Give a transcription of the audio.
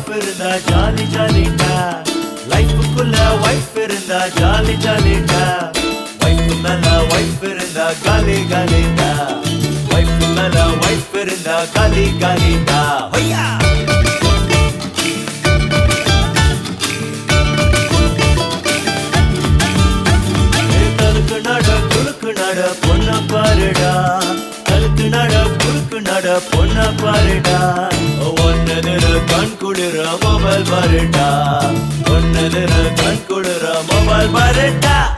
இருந்தா ஜாலி ஜாலிடா லைஃபுக்குள்ள வைஃப் இருந்தா ஜாலி ஜாலிடா வைஃப் மேல வைஃப் இருந்தா காலி காலிடா வைஃப் மேல வைஃப் இருந்தா காலி காலிடா ஹொய்யா தலுக்கு நட குறுக்கு நட பொண்ண பாருடா தலுக்கு நட குறுக்கு நட பொண்ண பாருடா ஒன்னதிர கண் குளிர மொபைல் பாருடா ஒன்னதிர கண் குளிர மொபைல் பாருடா